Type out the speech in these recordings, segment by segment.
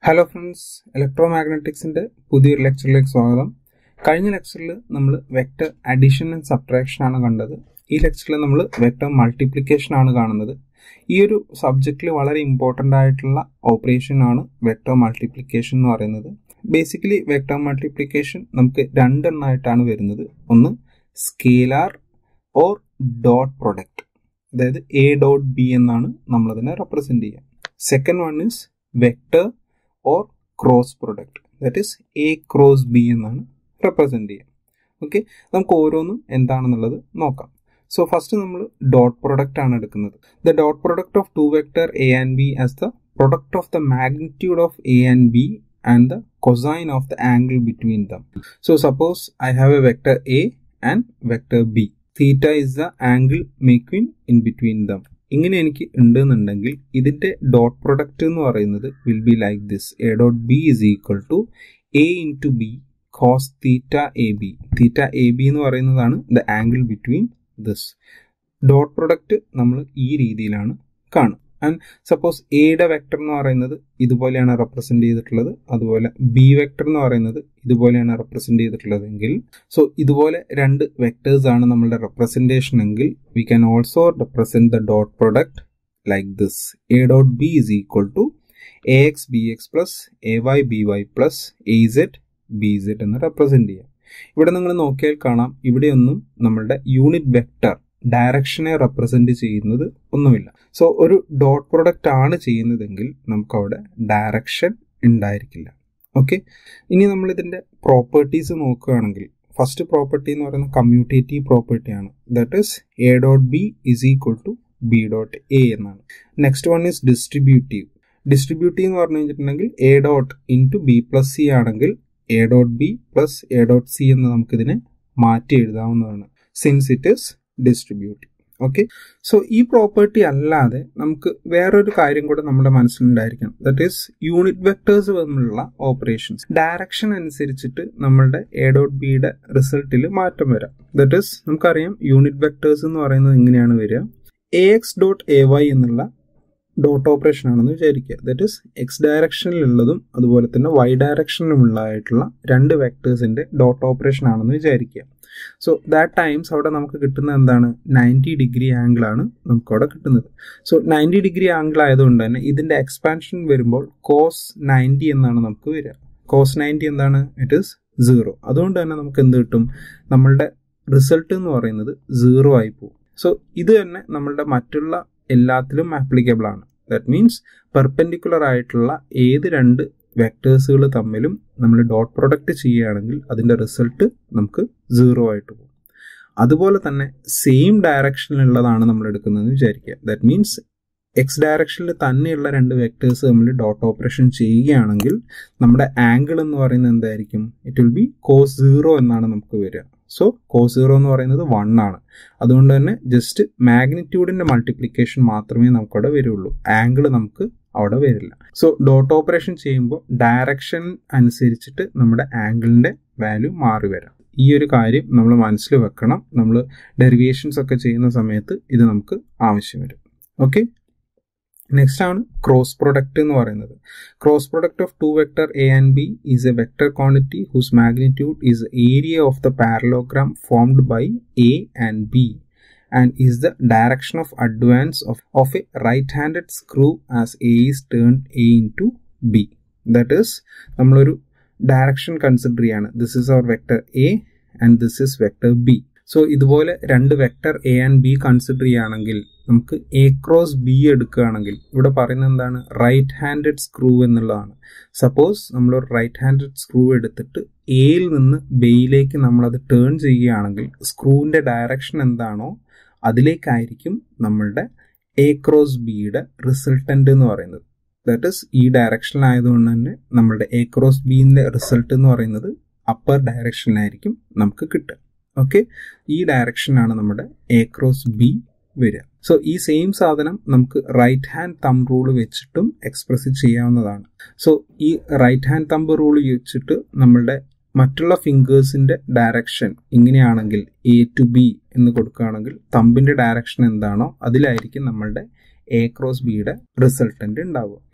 Hello friends electro മാഗ്നറ്റിക്സിന്റെ പുതിയൊരു ലെക്ചറിലേക്ക് സ്വാഗതം കഴിഞ്ഞ ലെക്ചറിൽ നമ്മൾ വെക്ടർ അഡീഷൻ ആൻഡ് സബ്ട്രാക്ഷൻ ആണ് കണ്ടത് ഈ ലെക്ചറിൽ നമ്മൾ വെക്ടർ മൾട്ടിപ്ലിക്കേഷൻ ആണ് കാണുന്നത് ഈ ഒരു സബ്ജക്റ്റിൽ വളരെ ഇമ്പോർട്ടൻ്റ് ആയിട്ടുള്ള ഓപ്പറേഷൻ ആണ് വെക്ടർ മൾട്ടിപ്ലിക്കേഷൻ എന്ന് പറയുന്നത് ബേസിക്കലി വെക്ടർ മൾട്ടിപ്ലിക്കേഷൻ നമുക്ക് രണ്ടെണ്ണമായിട്ടാണ് വരുന്നത് ഒന്ന് സ്കേലാർ ഓർ ഡോട്ട് പ്രൊഡക്റ്റ് അതായത് എ ഡോട്ട് ബി എന്നാണ് നമ്മളതിനെ റെപ്രസെന്റ് ചെയ്യുക second one is vector or cross product that is A cross B എന്നാണ് റെപ്രസെന്റ് ചെയ്യുക ഓക്കെ നമുക്ക് ഓരോന്നും എന്താണെന്നുള്ളത് നോക്കാം സോ ഫസ്റ്റ് നമ്മൾ ഡോട്ട് പ്രൊഡക്റ്റ് ആണ് എടുക്കുന്നത് the dot product of two vector A and B as the product of the magnitude of A and B and the cosine of the angle between them. So suppose I have a vector A and vector B. Theta is the angle between in between them. ഇങ്ങനെ എനിക്ക് ഉണ്ടെന്നുണ്ടെങ്കിൽ ഇതിന്റെ dot product എന്ന് പറയുന്നത് will be like this A dot B is equal to A into B cos theta A B theta A B എന്ന് പറയുന്നതാണ് the angle between this dot product നമ്മൾ ഈ രീതിയിലാണ് കാണുക ആൻഡ് സപ്പോസ് എയുടെ വെക്ടർ എന്ന് പറയുന്നത് ഇതുപോലെയാണ് റെപ്രസെന്റ് ചെയ്തിട്ടുള്ളത് അതുപോലെ ബി വെക്ടർ എന്ന് പറയുന്നത് ഇതുപോലെയാണ് റെപ്രസെന്റ് ചെയ്തിട്ടുള്ളതെങ്കിൽ സോ ഇതുപോലെ രണ്ട് വെക്ടേഴ്സ് ആണ് നമ്മളുടെ റെപ്രസെന്റേഷൻ എങ്കിൽ we can also represent the dot product like this A dot B is equal to A X B X plus A Y B Y plus A Z B Z എന്ന് represent ചെയ്യാം ഇവിടെ നിങ്ങൾ നോക്കിയാൽ കാണാം ഇവിടെയൊന്നും നമ്മളുടെ unit vector ഡയറക്ഷനെ represent ചെയ്യുന്നത് ഒന്നുമില്ല സോ ഒരു ഡോട്ട് പ്രൊഡക്റ്റ് ആണ് ചെയ്യുന്നതെങ്കിൽ നമുക്ക് അവിടെ ഡയറക്ഷൻ ഉണ്ടായിരിക്കില്ല ഓക്കെ ഇനി നമ്മൾ ഇതിന്റെ പ്രോപ്പർട്ടീസ് നോക്കുകയാണെങ്കിൽ ഫസ്റ്റ് പ്രോപ്പർട്ടി എന്ന് പറയുന്നത് കമ്മ്യൂട്ടേറ്റീവ് പ്രോപ്പർട്ടിയാണ് that is A dot B is equal to B dot A എന്നാണ് next one is distributive distributive എന്ന് പറഞ്ഞു കഴിഞ്ഞിട്ടുണ്ടെങ്കിൽ A dot into B plus C ആണെങ്കിൽ A dot B plus A dot C എന്ന് നമുക്കിതിനെ മാറ്റി എഴുതാവുന്നതാണ് since it is distributive okay so ഈ പ്രോപ്പർട്ടി അല്ലാതെ നമുക്ക് വേറൊരു കാര്യം കൂടെ നമ്മുടെ മനസ്സിലുണ്ടായിരിക്കണം ദറ്റ് ഈസ് യൂണിറ്റ് വെക്ടേഴ്സ് തമ്മിലുള്ള ഓപ്പറേഷൻസ് ഡയറക്ഷൻ അനുസരിച്ചിട്ട് നമ്മളുടെ എ ഡോട്ട് ബിയുടെ റിസൾട്ടിൽ മാറ്റം വരാം ദറ്റ് ഈസ് നമുക്കറിയാം യൂണിറ്റ് വെക്ടേഴ്സ് എന്ന് പറയുന്നത് എങ്ങനെയാണ് വരിക A X dot A Y എന്നുള്ള ഡോട്ട് ഓപ്പറേഷൻ ആണെന്ന് വിചാരിക്കുക ദറ്റ് ഈസ് എക്സ് ഡയറക്ഷനിലുള്ളതും അതുപോലെ തന്നെ വൈ ഡയറക്ഷനിലുള്ളതായിട്ടുള്ള രണ്ട് വെക്ടേഴ്സിന്റെ ഡോട്ട് ഓപ്പറേഷൻ ആണെന്ന് വിചാരിക്കുക സോ ദാറ്റ് ടൈംസ് അവിടെ നമുക്ക് കിട്ടുന്നത് എന്താണ് നയൻറ്റി ഡിഗ്രി ആംഗിൾ ആണ് നമുക്ക് അവിടെ കിട്ടുന്നത് സോ നയൻറ്റി ഡിഗ്രി ആംഗിൾ ആയതുകൊണ്ട് തന്നെ ഇതിന്റെ എക്സ്പാൻഷൻ വരുമ്പോൾ കോസ് നയൻറ്റി എന്നാണ് നമുക്ക് വരിക കോസ് നയൻറ്റി എന്താണ് ഇറ്റ് ഈസ് സീറോ അതുകൊണ്ട് തന്നെ നമുക്ക് എന്ത് കിട്ടും നമ്മളുടെ റിസൾട്ട് എന്ന് പറയുന്നത് സീറോ ആയി പോകും സോ ഇത് തന്നെ നമ്മളുടെ മറ്റുള്ള എല്ലാത്തിലും ആപ്ലിക്കബിൾ ആണ് ദാറ്റ് മീൻസ് പെർപെൻഡിക്കുലർ ആയിട്ടുള്ള ഏത് രണ്ട് വെക്ടേഴ്സുകൾ തമ്മിലും നമ്മൾ ഡോട്ട് പ്രൊഡക്റ്റ് ചെയ്യുകയാണെങ്കിൽ അതിൻ്റെ റിസൾട്ട് നമുക്ക് സീറോ ആയിട്ട് പോകും അതുപോലെ തന്നെ സെയിം ഡയറക്ഷനിലുള്ളതാണ് നമ്മൾ എടുക്കുന്നതെന്ന് വിചാരിക്കുക ദാറ്റ് മീൻസ് എക്സ് ഡയറക്ഷനിൽ തന്നെയുള്ള രണ്ട് വെക്ടേഴ്സ് തമ്മിൽ ഡോട്ട് ഓപ്പറേഷൻ ചെയ്യുകയാണെങ്കിൽ നമ്മുടെ ആംഗിൾ എന്ന് പറയുന്നത് എന്തായിരിക്കും it will be cos zero എന്നാണ് നമുക്ക് വരിക സോ കോസ് സീറോ എന്ന് പറയുന്നത് വൺ ആണ് അതുകൊണ്ട് തന്നെ ജസ്റ്റ് മാഗ്നിറ്റ്യൂഡിന്റെ മൾട്ടിപ്ലിക്കേഷൻ മാത്രമേ നമുക്കവിടെ വരുള്ളൂ ആംഗിൾ നമുക്ക് അവിടെ വരില്ല സോ ഡോട്ട് ഓപ്പറേഷൻ ചെയ്യുമ്പോൾ ഡയറക്ഷൻ അനുസരിച്ചിട്ട് നമ്മുടെ ആംഗിളിന്റെ വാല്യൂ മാറി വരാം ഈ ഒരു കാര്യം നമ്മൾ മനസ്സിൽ വെക്കണം നമ്മൾ ഡെറിവേഷൻസ് ഒക്കെ ചെയ്യുന്ന സമയത്ത് ഇത് നമുക്ക് ആവശ്യം വരും ഓക്കെ നെക്സ്റ്റ് ആണ് ക്രോസ് പ്രൊഡക്റ്റ് എന്ന് പറയുന്നത് cross product of two vector A and B is a vector quantity whose magnitude is area of the parallelogram formed by A and B and is the direction of advance of, of a right-handed screw as A is turned A into B. That is, നമ്മളൊരു direction consider ചെയ്യാണ് this is our vector A and this is vector B so ഇതുപോലെ രണ്ട് vector A and B consider ചെയ്യുകയാണെങ്കിൽ നമുക്ക് A cross B എടുക്കുകയാണെങ്കിൽ ഇവിടെ പറയുന്നത് എന്താണ് റൈറ്റ് ഹാൻഡഡ് സ്ക്രൂ എന്നുള്ളതാണ് സപ്പോസ് നമ്മൾ ഒരു റൈറ്റ് ഹാൻഡഡ് സ്ക്രൂ എടുത്തിട്ട് എയിൽ നിന്ന് ബിയിലേക്ക് നമ്മളത് ടേൺ ചെയ്യുകയാണെങ്കിൽ സ്ക്രൂവിന്റെ ഡയറക്ഷൻ എന്താണോ അതിലേക്കായിരിക്കും നമ്മളുടെ എ ക്രോസ് ബിയുടെ റിസൾട്ടന്റ് എന്ന് പറയുന്നത് ദാറ്റ് ഇസ് ഈ ഡയറക്ഷനിലായതുകൊണ്ട് തന്നെ നമ്മളുടെ എ ക്രോസ് ബിന്റെ റിസൾട്ട് എന്ന് പറയുന്നത് അപ്പർ ഡയറക്ഷനിലായിരിക്കും നമുക്ക് കിട്ടുക ഓക്കെ ഈ ഡയറക്ഷനാണ് നമ്മുടെ എ ക്രോസ് ബി വരിക സോ ഈ സെയിം സാധനം നമുക്ക് റൈറ്റ് ഹാൻഡ് തമ്പ് റൂൾ വെച്ചിട്ടും എക്സ്പ്രസ് ചെയ്യാവുന്നതാണ് സോ ഈ റൈറ്റ് ഹാൻഡ് തമ്പ് റൂൾ വെച്ചിട്ട് നമ്മളുടെ മറ്റുള്ള ഫിംഗേഴ്സിന്റെ ഡയറക്ഷൻ ഇങ്ങനെയാണെങ്കിൽ എ ടു ബി എന്ന് കൊടുക്കുകയാണെങ്കിൽ തമ്പിന്റെ ഡയറക്ഷൻ എന്താണോ അതിലായിരിക്കും നമ്മളുടെ എ ക്രോസ് ബിയുടെ റിസൾട്ടന്റ് ഉണ്ടാവുക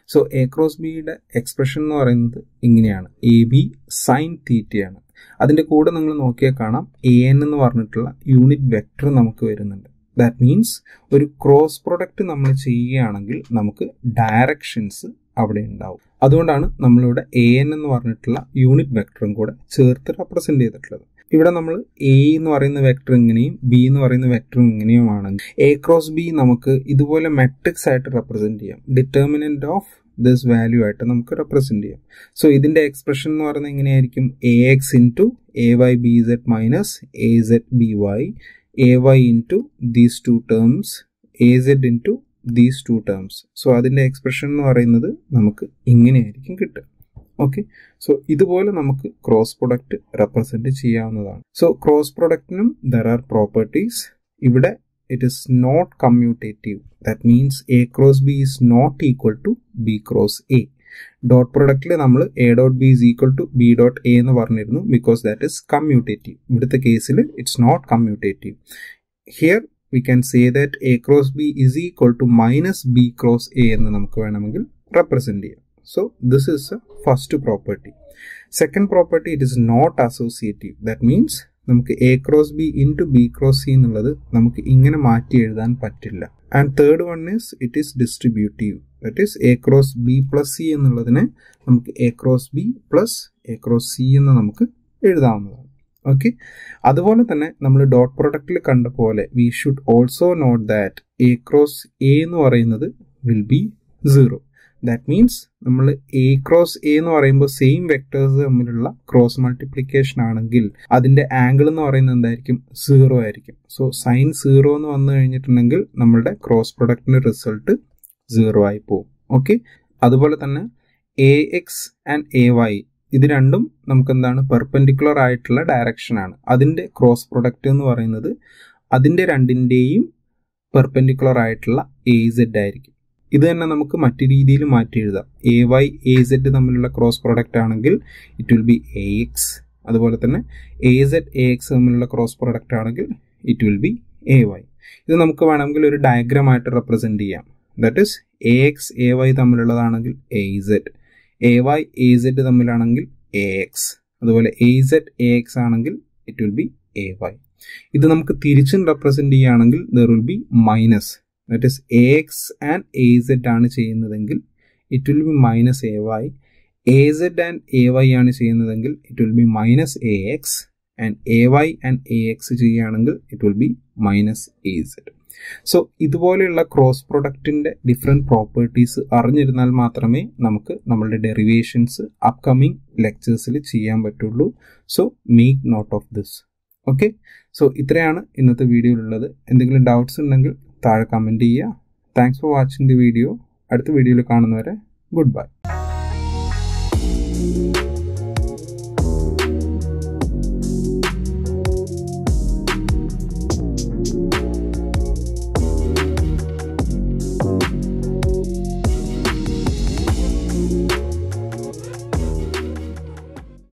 സോ എ ക്രോസ് ബിയുടെ എക്സ്പ്രഷൻ എന്ന് പറയുന്നത് ഇങ്ങനെയാണ് എ ബി സൈൻ തീറ്റയാണ് അതിൻ്റെ കൂടെ നിങ്ങൾ നോക്കിയാൽ കാണാം എ എൻ എന്ന് പറഞ്ഞിട്ടുള്ള യൂണിറ്റ് വെക്ടർ നമുക്ക് വരുന്നുണ്ട് ദാറ്റ് മീൻസ് ഒരു ക്രോസ് പ്രൊഡക്റ്റ് നമ്മൾ ചെയ്യുകയാണെങ്കിൽ നമുക്ക് ഡയറക്ഷൻസ് അവിടെ ഉണ്ടാവും അതുകൊണ്ടാണ് നമ്മളിവിടെ എ എൻ എന്ന് പറഞ്ഞിട്ടുള്ള യൂണിറ്റ് വെക്ടറും കൂടെ ചേർത്ത് റെപ്രസെന്റ് ചെയ്തിട്ടുള്ളത് ഇവിടെ നമ്മൾ എ എന്ന് പറയുന്ന വെക്ടർ ഇങ്ങനെയും ബി എന്ന് പറയുന്ന വെക്ടറും ഇങ്ങനെയുമാണെങ്കിൽ എ ക്രോസ് ബി നമുക്ക് ഇതുപോലെ മെട്രിക്സ് ആയിട്ട് റെപ്രസെന്റ് ചെയ്യാം ഡിറ്റർമിനന്റ് ഓഫ് ദിസ് വാല്യൂ ആയിട്ട് നമുക്ക് റെപ്രസെന്റ് ചെയ്യാം സോ ഇതിന്റെ എക്സ്പ്രഷൻ എന്ന് പറയുന്നത് എങ്ങനെയായിരിക്കും A X into A Y B Z minus A Z B Y A Y into these two terms A Z into these two terms so അതിൻ്റെ expression എന്ന് പറയുന്നത് നമുക്ക് ഇങ്ങനെയായിരിക്കും കിട്ടുക ഓക്കെ സോ ഇതുപോലെ നമുക്ക് ക്രോസ് പ്രൊഡക്റ്റ് റെപ്രസെൻറ്റ് ചെയ്യാവുന്നതാണ് so cross പ്രൊഡക്റ്റിനും ദർ ആർ പ്രോപ്പർട്ടീസ് ഇവിടെ it is not commutative that means A cross B is not equal to B cross A dot പ്രൊഡക്റ്റിൽ നമ്മൾ A dot B is equal to B dot A എന്ന് പറഞ്ഞിരുന്നു because that is commutative ഇവിടുത്തെ കേസിൽ it's not commutative here we can say that A cross B is equal to minus B cross A എന്ന് നമുക്ക് വേണമെങ്കിൽ represent ചെയ്യാം so this is a first property second property it is not associative that means നമുക്ക് A cross B into B cross C എന്നുള്ളത് നമുക്ക് ഇങ്ങനെ മാറ്റി എഴുതാൻ പറ്റില്ല and third one is it is distributive that is A cross B plus C എന്നുള്ളതിനെ നമുക്ക് A cross B plus A cross C എന്ന് നമുക്ക് എഴുതാവുന്നതാണ് ഓക്കെ അതുപോലെ തന്നെ നമ്മൾ ഡോട്ട് പ്രൊഡക്റ്റിൽ കണ്ട പോലെ we should also note that A cross A എന്ന് പറയുന്നത് will be zero that means നമ്മൾ എ ക്രോസ് എ എന്ന് പറയുമ്പോൾ സെയിം വെക്ടേഴ്സ് തമ്മിലുള്ള ക്രോസ് മൾട്ടിപ്ലിക്കേഷൻ ആണെങ്കിൽ അതിന്റെ ആംഗിൾ എന്ന് പറയുന്നത് എന്തായിരിക്കും സീറോ ആയിരിക്കും സോ സൈൻ സീറോ എന്ന് വന്നു കഴിഞ്ഞിട്ടുണ്ടെങ്കിൽ നമ്മളുടെ ക്രോസ് പ്രൊഡക്റ്റിന്റെ റിസൾട്ട് സീറോ ആയി പോകും ഓക്കെ അതുപോലെ തന്നെ A X and A Y ഇത് രണ്ടും നമുക്ക് എന്താണ് പെർപെൻഡിക്കുലർ ആയിട്ടുള്ള ഡയറക്ഷൻ ആണ് അതിന്റെ ക്രോസ് പ്രൊഡക്റ്റ് എന്ന് പറയുന്നത് അതിന്റെ രണ്ടിന്റെയും പെർപെൻഡിക്കുലർ ആയിട്ടുള്ള എ സെഡ് ആയിരിക്കും ഇത് തന്നെ നമുക്ക് മറ്റു രീതിയിൽ മാറ്റി എഴുതാം എ വൈ എ സെഡ് തമ്മിലുള്ള ക്രോസ് പ്രൊഡക്റ്റ് ആണെങ്കിൽ it will be A X അതുപോലെ തന്നെ എ സെഡ് എ എക്സ് തമ്മിലുള്ള ക്രോസ് പ്രൊഡക്റ്റ് ആണെങ്കിൽ it will be A Y ഇത് നമുക്ക് വേണമെങ്കിൽ ഒരു ഡയഗ്രാം ആയിട്ട് റെപ്രസെന്റ് ചെയ്യാം that is A X A Y തമ്മിലുള്ളതാണെങ്കിൽ A Z A Y A Z തമ്മിലാണെങ്കിൽ എ എക്സ് അതുപോലെ എ സെഡ് എ എക്സ് ആണെങ്കിൽ it will be A Y ഇത് നമുക്ക് തിരിച്ചും റെപ്രസെന്റ് ചെയ്യുകയാണെങ്കിൽ there will be minus that is A X and A Z ആണ് ചെയ്യുന്നതെങ്കിൽ it will be minus A Y A Z and A Y ആണ് ചെയ്യുന്നതെങ്കിൽ it will be minus A X and A Y and A X ചെയ്യുകയാണെങ്കിൽ it will be minus A Z so ഇതുപോലെയുള്ള cross പ്രൊഡക്റ്റിന്റെ different properties അറിഞ്ഞിരുന്നാൽ മാത്രമേ നമുക്ക് നമ്മളുടെ derivations upcoming ലെക്ചേഴ്സിൽ ചെയ്യാൻ പറ്റുള്ളൂ so make note of this okay so ഇത്രയാണ് ഇന്നത്തെ വീഡിയോയിലുള്ളത് എന്തെങ്കിലും ഡൗട്ട്സ് ഉണ്ടെങ്കിൽ താഴെ കമൻറ്റ് ചെയ്യുക thanks for watching the video അടുത്ത വീഡിയോയിൽ കാണുന്നവരെ ഗുഡ് ബൈ